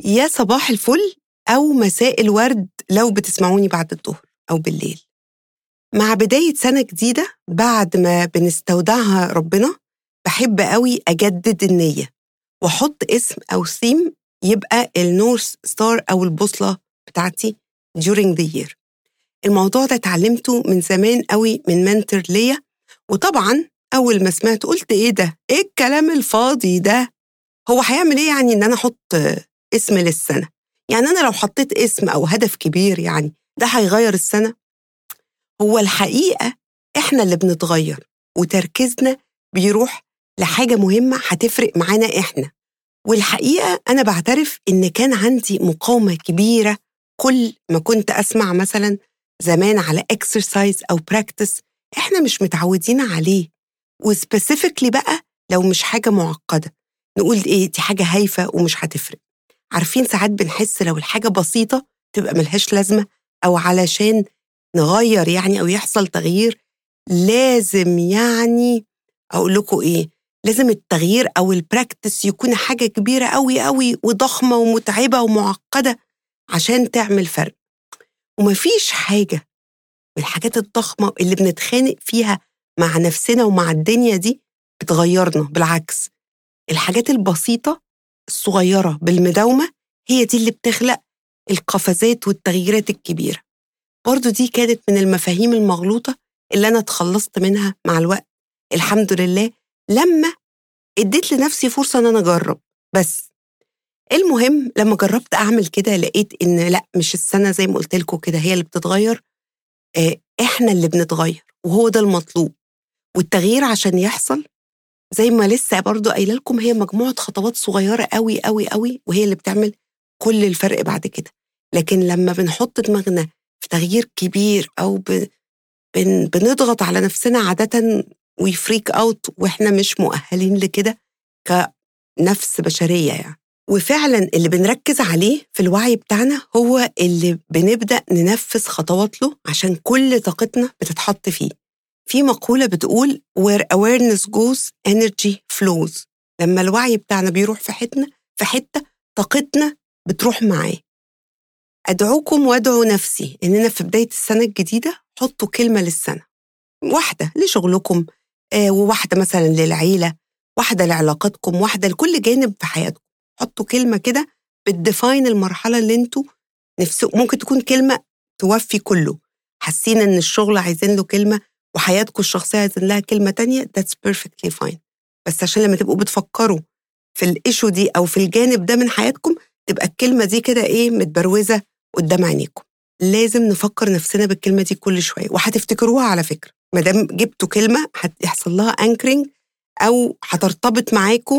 يا صباح الفل أو مساء الورد لو بتسمعوني بعد الظهر أو بالليل مع بداية سنة جديدة بعد ما بنستودعها ربنا بحب قوي أجدد النية وأحط اسم أو ثيم يبقى النورث ستار أو البوصلة بتاعتي during the year الموضوع ده اتعلمته من زمان قوي من منتور ليا وطبعا أول ما سمعت قلت إيه ده؟ إيه الكلام الفاضي ده؟ هو هيعمل إيه يعني إن أنا أحط اسم للسنة؟ يعني أنا لو حطيت اسم أو هدف كبير يعني ده هيغير السنة؟ هو الحقيقة إحنا اللي بنتغير وتركيزنا بيروح لحاجة مهمة هتفرق معانا إحنا والحقيقة أنا بعترف إن كان عندي مقاومة كبيرة كل ما كنت أسمع مثلا زمان على اكسرسايز أو براكتس إحنا مش متعودين عليه وسبيسيفيكلي بقى لو مش حاجة معقدة نقول إيه دي حاجة هايفة ومش هتفرق عارفين ساعات بنحس لو الحاجة بسيطة تبقى ملهاش لازمة أو علشان نغير يعني أو يحصل تغيير لازم يعني أقول لكم إيه لازم التغيير أو البراكتس يكون حاجة كبيرة أوي أوي وضخمة ومتعبة ومعقدة عشان تعمل فرق ومفيش حاجة من الحاجات الضخمة اللي بنتخانق فيها مع نفسنا ومع الدنيا دي بتغيرنا بالعكس الحاجات البسيطة الصغيرة بالمداومة هي دي اللي بتخلق القفزات والتغييرات الكبيرة برضو دي كانت من المفاهيم المغلوطة اللي أنا اتخلصت منها مع الوقت الحمد لله لما اديت لنفسي فرصة إن أنا أجرب بس المهم لما جربت أعمل كده لقيت إن لأ مش السنة زي ما قلت لكم كده هي اللي بتتغير آه، إحنا اللي بنتغير وهو ده المطلوب والتغيير عشان يحصل زي ما لسه برضو قايله لكم هي مجموعه خطوات صغيره قوي قوي قوي وهي اللي بتعمل كل الفرق بعد كده لكن لما بنحط دماغنا في تغيير كبير او ب... بن... بنضغط على نفسنا عاده ويفريك اوت واحنا مش مؤهلين لكده كنفس بشريه يعني وفعلا اللي بنركز عليه في الوعي بتاعنا هو اللي بنبدا ننفذ خطوات له عشان كل طاقتنا بتتحط فيه في مقولة بتقول where awareness goes energy flows لما الوعي بتاعنا بيروح في حتة في حتة طاقتنا بتروح معاه أدعوكم وأدعو نفسي إننا في بداية السنة الجديدة حطوا كلمة للسنة واحدة لشغلكم آه وواحدة مثلا للعيلة واحدة لعلاقاتكم واحدة لكل جانب في حياتكم حطوا كلمة كده بتديفاين المرحلة اللي انتوا نفسكم ممكن تكون كلمة توفي كله حاسين ان الشغل عايزين له كلمة وحياتكم الشخصية عايزين لها كلمة تانية that's perfectly fine بس عشان لما تبقوا بتفكروا في الايشو دي او في الجانب ده من حياتكم تبقى الكلمة دي كده ايه متبروزة قدام عينيكم لازم نفكر نفسنا بالكلمة دي كل شوية وهتفتكروها على فكرة ما دام جبتوا كلمة هيحصل لها انكرينج او هترتبط معاكم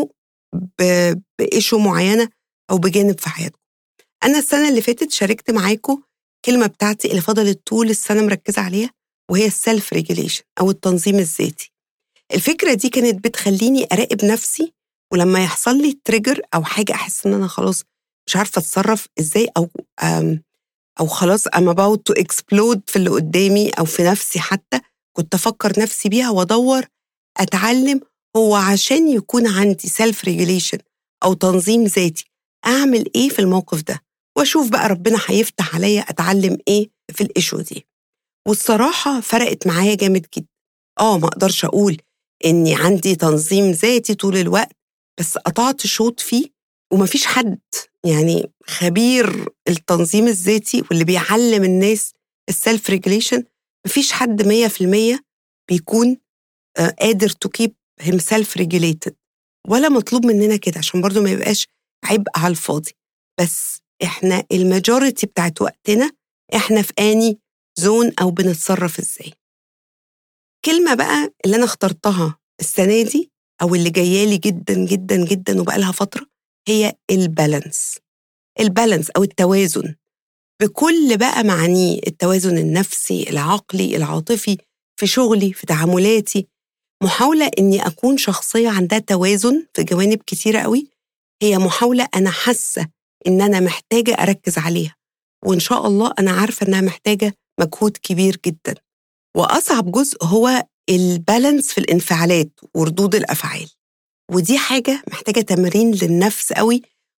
بايشو معينة او بجانب في حياتكم انا السنة اللي فاتت شاركت معاكم كلمة بتاعتي اللي فضلت طول السنة مركزة عليها وهي السيلف ريجوليشن او التنظيم الذاتي الفكره دي كانت بتخليني اراقب نفسي ولما يحصل لي تريجر او حاجه احس ان انا خلاص مش عارفه اتصرف ازاي او او خلاص ام about تو اكسبلود في اللي قدامي او في نفسي حتى كنت افكر نفسي بيها وادور اتعلم هو عشان يكون عندي سيلف ريجوليشن او تنظيم ذاتي اعمل ايه في الموقف ده واشوف بقى ربنا هيفتح عليا اتعلم ايه في الايشو دي والصراحة فرقت معايا جامد جدا آه ما أقدرش أقول إني عندي تنظيم ذاتي طول الوقت بس قطعت شوط فيه ومفيش حد يعني خبير التنظيم الذاتي واللي بيعلم الناس السيلف ريجليشن مفيش حد مية في المية بيكون قادر تو كيب هيم سيلف ريجوليتد ولا مطلوب مننا كده عشان برضو ما يبقاش عبء على الفاضي بس احنا الماجوريتي بتاعت وقتنا احنا في اني زون أو بنتصرف إزاي كلمة بقى اللي أنا اخترتها السنة دي أو اللي جايالي جدا جدا جدا وبقى لها فترة هي البالانس البالانس أو التوازن بكل بقى معانيه التوازن النفسي العقلي العاطفي في شغلي في تعاملاتي محاولة إني أكون شخصية عندها توازن في جوانب كتيرة قوي هي محاولة أنا حاسة إن أنا محتاجة أركز عليها وإن شاء الله أنا عارفة إنها محتاجة مجهود كبير جدا واصعب جزء هو البالانس في الانفعالات وردود الافعال ودي حاجه محتاجه تمرين للنفس قوي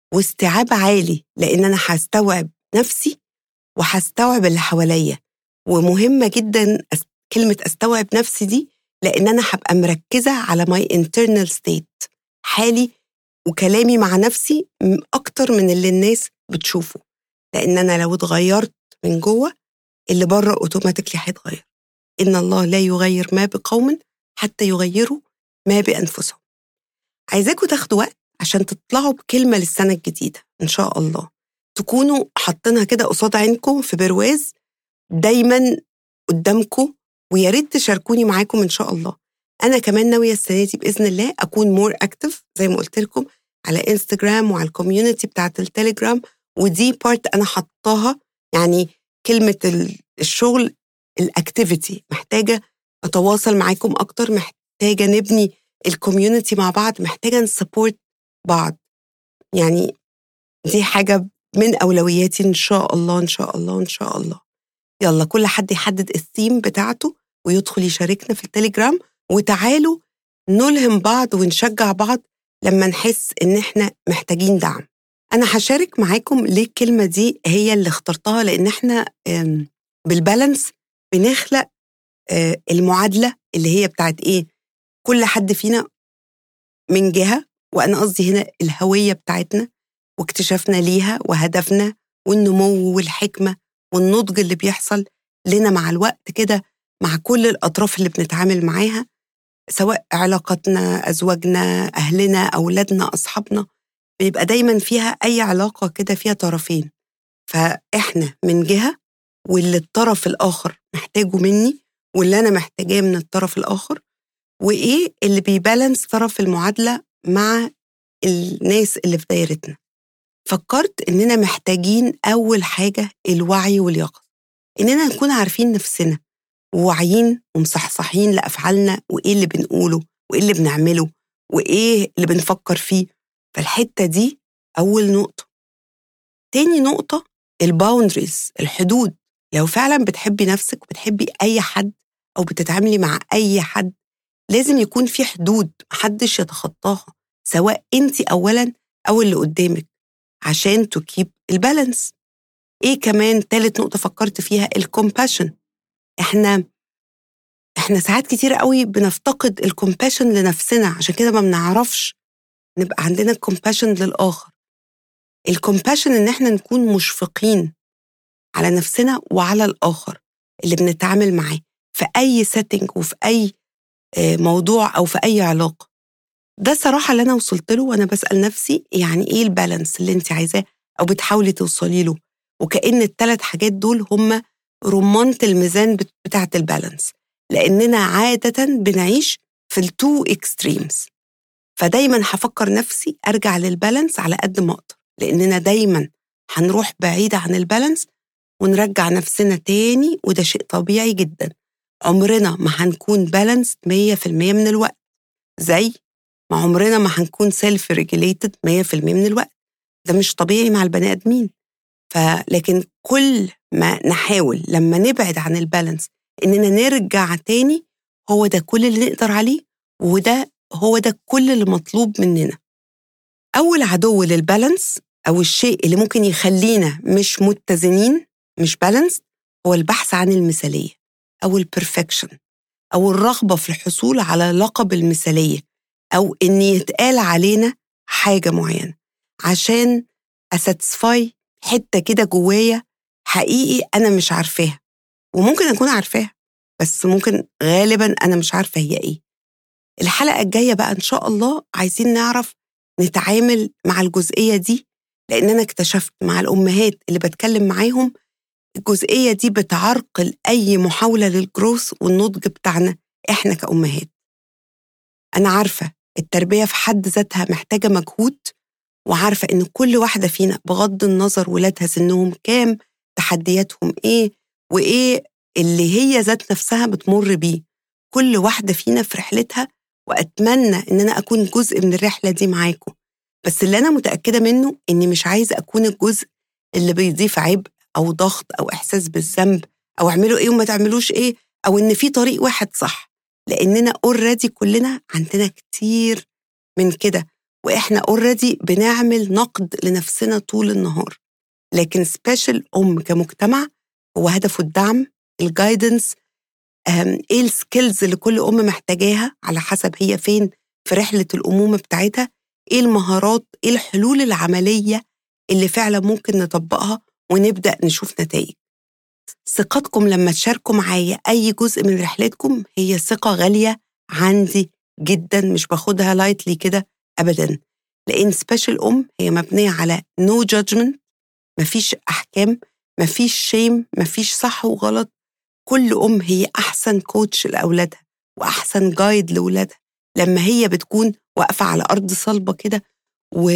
واستيعاب عالي لان انا هستوعب نفسي وهستوعب اللي حواليا ومهمه جدا كلمه استوعب نفسي دي لان انا هبقى مركزه على ماي انترنال ستيت حالي وكلامي مع نفسي اكتر من اللي الناس بتشوفه لان انا لو اتغيرت من جوه اللي بره اوتوماتيكلي هيتغير ان الله لا يغير ما بقوم حتى يغيروا ما بانفسهم عايزاكم تاخدوا وقت عشان تطلعوا بكلمه للسنه الجديده ان شاء الله تكونوا حاطينها كده قصاد عينكم في برواز دايما قدامكم ويا ريت تشاركوني معاكم ان شاء الله انا كمان ناويه السنه دي باذن الله اكون مور اكتف زي ما قلت لكم على انستجرام وعلى الكوميونتي بتاعت التليجرام ودي بارت انا حطاها يعني كلمه الشغل الاكتيفيتي محتاجه اتواصل معاكم اكتر محتاجه نبني الكوميونتي مع بعض محتاجه نسبورت بعض يعني دي حاجه من اولوياتي ان شاء الله ان شاء الله ان شاء الله يلا كل حد يحدد الثيم بتاعته ويدخل يشاركنا في التليجرام وتعالوا نلهم بعض ونشجع بعض لما نحس ان احنا محتاجين دعم انا هشارك معاكم ليه الكلمه دي هي اللي اخترتها لان احنا بالبالانس بنخلق المعادله اللي هي بتاعت ايه كل حد فينا من جهه وانا قصدي هنا الهويه بتاعتنا واكتشافنا ليها وهدفنا والنمو والحكمه والنضج اللي بيحصل لنا مع الوقت كده مع كل الاطراف اللي بنتعامل معاها سواء علاقتنا ازواجنا اهلنا اولادنا اصحابنا بيبقى دايما فيها اي علاقه كده فيها طرفين فاحنا من جهه واللي الطرف الاخر محتاجه مني واللي انا محتاجاه من الطرف الاخر وايه اللي بيبالانس طرف المعادله مع الناس اللي في دايرتنا فكرت اننا محتاجين اول حاجه الوعي واليقظه اننا نكون عارفين نفسنا وواعيين ومصحصحين لافعالنا وايه اللي بنقوله وايه اللي بنعمله وايه اللي بنفكر فيه فالحته دي اول نقطه تاني نقطه الباوندريز الحدود لو فعلا بتحبي نفسك وبتحبي اي حد او بتتعاملي مع اي حد لازم يكون في حدود محدش يتخطاها سواء انت اولا او اللي قدامك عشان تكيب البالانس ايه كمان تالت نقطه فكرت فيها الكومباشن احنا احنا ساعات كتير قوي بنفتقد الكومباشن لنفسنا عشان كده ما بنعرفش نبقى عندنا كومباشن للاخر الكومباشن ان احنا نكون مشفقين على نفسنا وعلى الاخر اللي بنتعامل معاه في اي سيتنج وفي اي موضوع او في اي علاقه ده الصراحه اللي انا وصلت له وانا بسال نفسي يعني ايه البالانس اللي انت عايزاه او بتحاولي توصلي له وكأن الثلاث حاجات دول هم رمانة الميزان بتاعة البالانس لأننا عادة بنعيش في التو اكستريمز فدايما هفكر نفسي أرجع للبالانس على قد ما أقدر لأننا دايما هنروح بعيد عن البالانس ونرجع نفسنا تاني وده شيء طبيعي جدا عمرنا ما هنكون بالانس 100% من الوقت زي ما عمرنا ما هنكون سيلف ريجوليتد 100% من الوقت ده مش طبيعي مع البني ادمين فلكن كل ما نحاول لما نبعد عن البالانس اننا نرجع تاني هو ده كل اللي نقدر عليه وده هو ده كل اللي مطلوب مننا اول عدو للبالانس او الشيء اللي ممكن يخلينا مش متزنين مش بالانس هو البحث عن المثاليه او البرفكشن او الرغبه في الحصول على لقب المثاليه او ان يتقال علينا حاجه معينه عشان اساتسفاي حته كده جوايا حقيقي انا مش عارفاها وممكن اكون عارفاها بس ممكن غالبا انا مش عارفه هي ايه الحلقه الجايه بقى ان شاء الله عايزين نعرف نتعامل مع الجزئيه دي لان انا اكتشفت مع الامهات اللي بتكلم معاهم الجزئيه دي بتعرقل اي محاوله للجروث والنضج بتاعنا احنا كامهات انا عارفه التربيه في حد ذاتها محتاجه مجهود وعارفه ان كل واحده فينا بغض النظر ولادها سنهم كام تحدياتهم ايه وايه اللي هي ذات نفسها بتمر بيه كل واحده فينا في رحلتها واتمنى ان انا اكون جزء من الرحله دي معاكم بس اللي انا متاكده منه اني مش عايزه اكون الجزء اللي بيضيف عبء او ضغط او احساس بالذنب او اعملوا ايه وما تعملوش ايه او ان في طريق واحد صح لاننا اوريدي كلنا عندنا كتير من كده واحنا اوريدي بنعمل نقد لنفسنا طول النهار لكن سبيشال ام كمجتمع هو هدفه الدعم الجايدنس ايه السكيلز اللي كل ام محتاجاها على حسب هي فين في رحله الامومه بتاعتها ايه المهارات ايه الحلول العمليه اللي فعلا ممكن نطبقها ونبدا نشوف نتائج ثقتكم لما تشاركوا معايا اي جزء من رحلتكم هي ثقه غاليه عندي جدا مش باخدها لايتلي كده ابدا لان سبيشال ام هي مبنيه على نو no جادجمنت مفيش احكام مفيش شيم مفيش صح وغلط كل ام هي احسن كوتش لاولادها واحسن جايد لاولادها لما هي بتكون واقفه على ارض صلبه كده و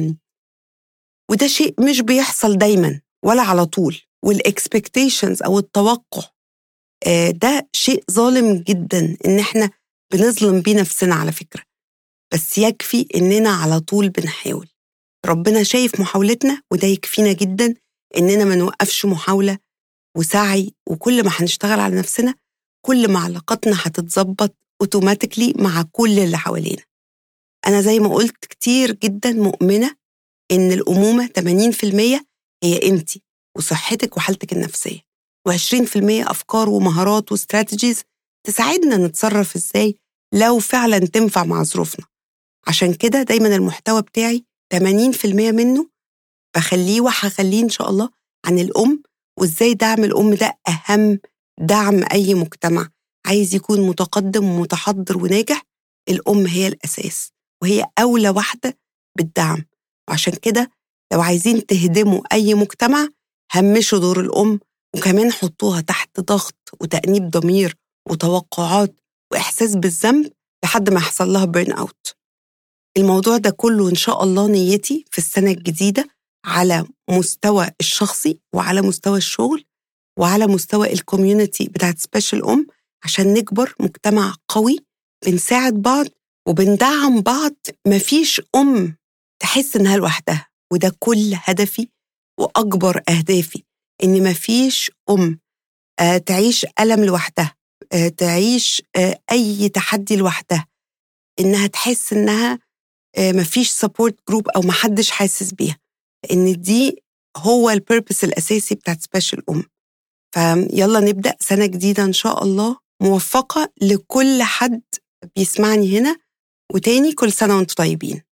وده شيء مش بيحصل دايما ولا على طول والاكسبكتيشنز او التوقع آه، ده شيء ظالم جدا ان احنا بنظلم بيه نفسنا على فكره بس يكفي اننا على طول بنحاول ربنا شايف محاولتنا وده يكفينا جدا اننا ما نوقفش محاوله وسعي وكل ما هنشتغل على نفسنا كل ما علاقاتنا هتتظبط اوتوماتيكلي مع كل اللي حوالينا انا زي ما قلت كتير جدا مؤمنه ان الامومه 80% هي انت وصحتك وحالتك النفسيه و20% افكار ومهارات واستراتيجيز تساعدنا نتصرف ازاي لو فعلا تنفع مع ظروفنا عشان كده دايما المحتوى بتاعي 80% منه بخليه وهخليه ان شاء الله عن الام وازاي دعم الام ده اهم دعم اي مجتمع عايز يكون متقدم ومتحضر وناجح الام هي الاساس وهي اولى واحده بالدعم وعشان كده لو عايزين تهدموا اي مجتمع همشوا دور الام وكمان حطوها تحت ضغط وتأنيب ضمير وتوقعات وإحساس بالذنب لحد ما يحصل لها بيرن أوت الموضوع ده كله إن شاء الله نيتي في السنة الجديدة على مستوى الشخصي وعلى مستوى الشغل وعلى مستوى الكوميونتي بتاعت سبيشال أم عشان نكبر مجتمع قوي بنساعد بعض وبندعم بعض مفيش أم تحس إنها لوحدها وده كل هدفي وأكبر أهدافي إن مفيش أم آه، تعيش ألم لوحدها آه، تعيش آه، أي تحدي لوحدها إنها تحس إنها مفيش سبورت جروب أو محدش حاسس بيها لأن دي هو البيربس الأساسي بتاعت سبيشال أم فيلا نبدأ سنة جديدة إن شاء الله موفقة لكل حد بيسمعني هنا وتاني كل سنة وانتم طيبين